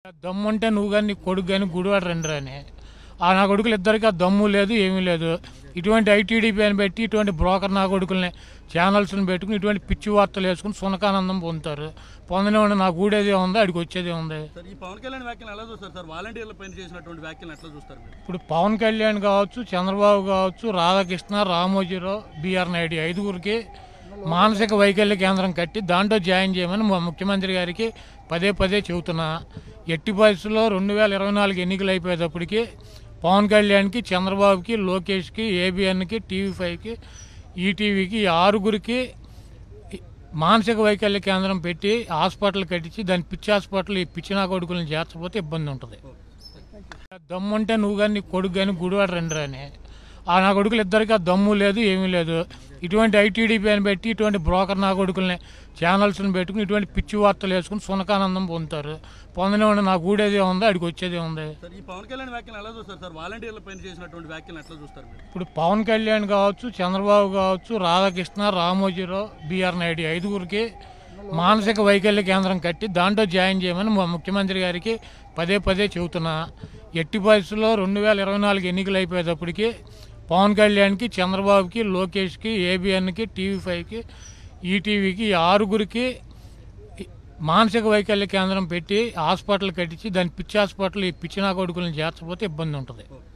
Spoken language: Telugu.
దమ్ముంటే నువ్వు కానీ నీ కొడుకు కానీ గుడివాడు రండి అని ఆ నా కొడుకులు ఇద్దరికి ఆ దమ్ము లేదు ఏమీ లేదు ఇటువంటి ఐటీడీపీ అని పెట్టి ఇటువంటి బ్రోకర్ నా కొడుకుల్ని ఛానల్స్ని పెట్టుకుని ఇటువంటి పిచ్చి వార్తలు వేసుకుని సునకానందం పొందుతారు పొందనివ్వండి నాకు ఊడేదే ఉంది అడిగి వచ్చేదే ఉంది సార్ ఈ పవన్ కళ్యాణ్ వ్యాఖ్యలు ఎలా చూస్తారు సార్ వాలంటీర్ల పైన చేసినటువంటి వ్యాఖ్యలు ఎట్లా చూస్తారు మీరు ఇప్పుడు పవన్ కళ్యాణ్ కావచ్చు చంద్రబాబు కావచ్చు రాధాకృష్ణ రామోజీరావు బీఆర్ నాయుడు ఈ ఐదుగురికి మానసిక వైకల్య కేంద్రం కట్టి దాంట్లో జాయిన్ చేయమని మా ముఖ్యమంత్రి గారికి పదే పదే చెబుతున్నా ఎట్టి పరిస్థితుల్లో రెండు వేల ఇరవై నాలుగు ఎన్నికలు అయిపోయేటప్పటికి పవన్ కళ్యాణ్కి చంద్రబాబుకి లోకేష్కి ఏబిఎన్కి టీవీ ఫైవ్కి ఈటీవీకి ఈ ఆరుగురికి మానసిక వైకల్య కేంద్రం పెట్టి హాస్పిటల్ కట్టించి దాని పిచ్చి హాస్పిటల్ ఈ పిచ్చిన కొడుకులను చేర్చకపోతే ఇబ్బంది ఉంటుంది దమ్ముంటే నువ్వు కానీ నీ కొడుకు కానీ గుడివాడు రండి అని ఆ నా కొడుకులు ఇద్దరికి ఆ దమ్ము లేదు ఏమీ లేదు ఇటువంటి ఐటీడీపీ అని పెట్టి ఇటువంటి బ్రోకర్ నా కొడుకుల్ని ఛానల్స్ని పెట్టుకుని ఇటువంటి పిచ్చి వార్తలు వేసుకుని సునకానందం పొందుతారు పొందనివ్వండి నాకు ఊడేదే ఉంది అడిగి వచ్చేదే ఉంది సార్ ఈ పవన్ కళ్యాణ్ వ్యాఖ్యలు ఎలా చూస్తారు సార్ వాలంటీర్ల పైన చేసినటువంటి వ్యాఖ్యలు ఎట్లా చూస్తారు మీరు ఇప్పుడు పవన్ కళ్యాణ్ కావచ్చు చంద్రబాబు కావచ్చు రాధాకృష్ణ రామోజీరావు బీఆర్ నాయుడు ఈ ఐదుగురికి మానసిక వైకల్య కేంద్రం కట్టి దాంట్లో జాయిన్ చేయమని మా ముఖ్యమంత్రి గారికి పదే పదే చెబుతున్నా ఎట్టి పరిస్థితుల్లో రెండు వేల ఇరవై నాలుగు ఎన్నికలు అయిపోయేటప్పటికి పవన్ కళ్యాణ్కి చంద్రబాబుకి లోకేష్కి ఏబిఎన్కి టీవీ ఫైవ్కి ఈటీవీకి ఈ ఆరుగురికి మానసిక వైకల్య కేంద్రం పెట్టి హాస్పిటల్ కట్టించి దాని పిచ్చి హాస్పిటల్ ఈ పిచ్చిన కొడుకులను చేర్చకపోతే ఇబ్బంది ఉంటుంది